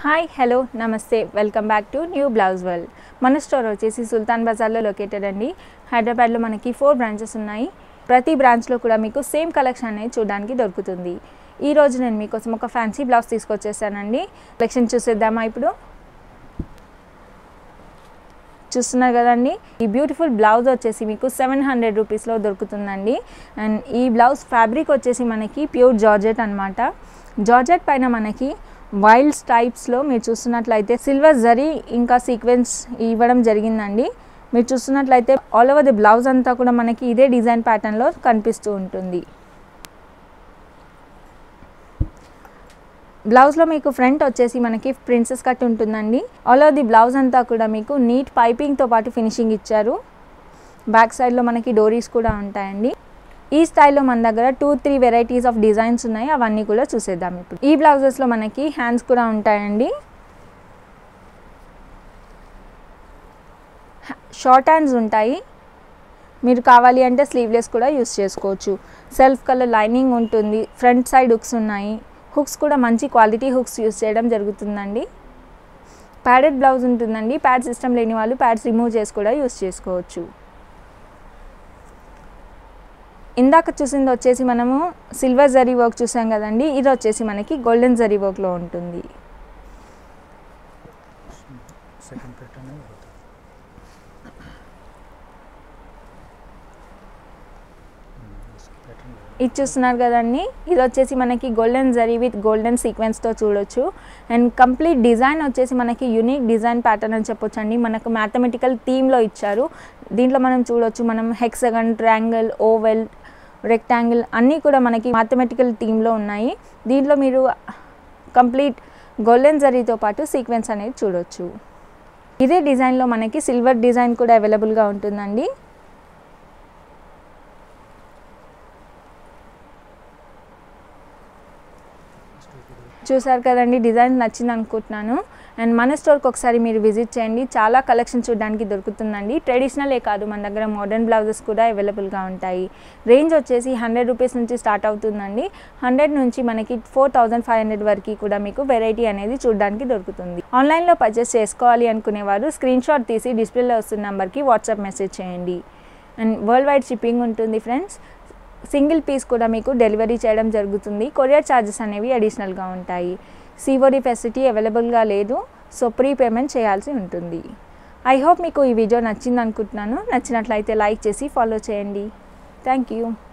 hi hello namaste welcome back to new blouse world మన store వచ్చేసి సుల్తాన్ బజార్లో లొకేటెడ్ అండి హైదరాబాద్లో మనకి ఫోర్ బ్రాంచెస్ ఉన్నాయి ప్రతి బ్రాంచ్లో కూడా మీకు సేమ్ కలెక్షన్ అనేది చూడడానికి దొరుకుతుంది ఈ రోజు నేను మీకోసం ఒక ఫ్యాన్సీ బ్లౌజ్ తీసుకొచ్చేసానండి కలెక్షన్ చూసేద్దామా ఇప్పుడు చూస్తున్నారు కదండి ఈ బ్యూటిఫుల్ బ్లౌజ్ వచ్చేసి మీకు సెవెన్ హండ్రెడ్ రూపీస్లో దొరుకుతుందండి అండ్ ఈ బ్లౌజ్ ఫ్యాబ్రిక్ వచ్చేసి మనకి ప్యూర్ జార్జెట్ అనమాట జార్జెట్ పైన మనకి వైల్డ్ టైప్స్లో మీరు చూస్తున్నట్లయితే సిల్వర్ జరీ ఇంకా సీక్వెన్స్ ఇవ్వడం జరిగిందండి మీరు చూస్తున్నట్లయితే ఆల్ ఓవర్ ది బ్లౌజ్ అంతా కూడా మనకి ఇదే డిజైన్ ప్యాటర్న్లో కనిపిస్తూ ఉంటుంది బ్లౌజ్లో మీకు ఫ్రంట్ వచ్చేసి మనకి ప్రిన్సెస్ కట్ ఉంటుందండి ఆల్ ఓవర్ ది బ్లౌజ్ అంతా కూడా మీకు నీట్ పైపింగ్తో పాటు ఫినిషింగ్ ఇచ్చారు బ్యాక్ సైడ్లో మనకి డోరీస్ కూడా ఉంటాయండి ఈ స్టైల్లో మన దగ్గర two three varieties of designs ఉన్నాయి అవన్నీ కూడా చూసేద్దాం ఇప్పుడు ఈ బ్లౌజెస్లో మనకి హ్యాండ్స్ కూడా ఉంటాయండి షార్ట్ హ్యాండ్స్ ఉంటాయి మీరు కావాలి అంటే స్లీవ్లెస్ కూడా యూస్ చేసుకోవచ్చు సెల్ఫ్ కలర్ లైనింగ్ ఉంటుంది ఫ్రంట్ సైడ్ హుక్స్ ఉన్నాయి హుక్స్ కూడా మంచి క్వాలిటీ హుక్స్ యూస్ చేయడం జరుగుతుందండి ప్యాడెడ్ బ్లౌజ్ ఉంటుందండి ప్యాడ్ సిస్టమ్ లేని వాళ్ళు ప్యాడ్స్ రిమూవ్ చేసి కూడా యూస్ చేసుకోవచ్చు ఇందాక చూసింది వచ్చేసి మనము సిల్వర్ జరీ వర్క్ చూసాం కదండి ఇది వచ్చేసి మనకి గోల్డెన్ జరీ వర్క్లో ఉంటుంది సెకండ్ ప్యాటర్న్ ఇది చూస్తున్నారు కదండి ఇది వచ్చేసి మనకి గోల్డెన్ జరీ విత్ గోల్డెన్ సీక్వెన్స్తో చూడొచ్చు అండ్ కంప్లీట్ డిజైన్ వచ్చేసి మనకి యూనిక్ డిజైన్ ప్యాటర్న్ అని చెప్పొచ్చు అండి మనకు మ్యాథమెటికల్ థీమ్లో ఇచ్చారు దీంట్లో మనం చూడొచ్చు మనం హెక్సగన్ ట్రయాంగిల్ ఓవెల్ రెక్టాంగిల్ అన్నీ కూడా మనకి మ్యాథమెటికల్ థీమ్లో ఉన్నాయి దీంట్లో మీరు కంప్లీట్ గోల్డెన్ జరీతో పాటు సీక్వెన్స్ అనేది చూడొచ్చు ఇదే డిజైన్లో మనకి సిల్వర్ డిజైన్ కూడా అవైలబుల్గా ఉంటుందండి చూసారు కదండి డిజైన్ నచ్చింది అనుకుంటున్నాను అండ్ మన స్టోర్కి ఒకసారి మీరు విజిట్ చేయండి చాలా కలెక్షన్ చూడడానికి దొరుకుతుందండి ట్రెడిషనలే కాదు మన దగ్గర మోడర్న్ బ్లౌజెస్ కూడా అవైలబుల్గా ఉంటాయి రేంజ్ వచ్చేసి హండ్రెడ్ రూపీస్ నుంచి స్టార్ట్ అవుతుందండి హండ్రెడ్ నుంచి మనకి ఫోర్ థౌజండ్ ఫైవ్ హండ్రెడ్ వరకు కూడా మీకు వెరైటీ అనేది చూడడానికి దొరుకుతుంది ఆన్లైన్లో పర్చేస్ చేసుకోవాలి అనుకునేవారు స్క్రీన్ షాట్ తీసి డిస్ప్లేలో వస్తున్న నెంబర్కి వాట్సాప్ మెసేజ్ చేయండి అండ్ వరల్డ్ వైడ్ షిప్పింగ్ ఉంటుంది ఫ్రెండ్స్ సింగిల్ పీస్ కూడా మీకు డెలివరీ చేయడం జరుగుతుంది కొరియర్ ఛార్జెస్ అనేవి అడిషనల్గా ఉంటాయి సిఓడి ఫెసిలిటీ అవైలబుల్గా లేదు సో ప్రీ పేమెంట్ చేయాల్సి ఉంటుంది ఐ హోప్ మీకు ఈ వీడియో నచ్చింది అనుకుంటున్నాను నచ్చినట్లయితే లైక్ చేసి ఫాలో చేయండి థ్యాంక్ యూ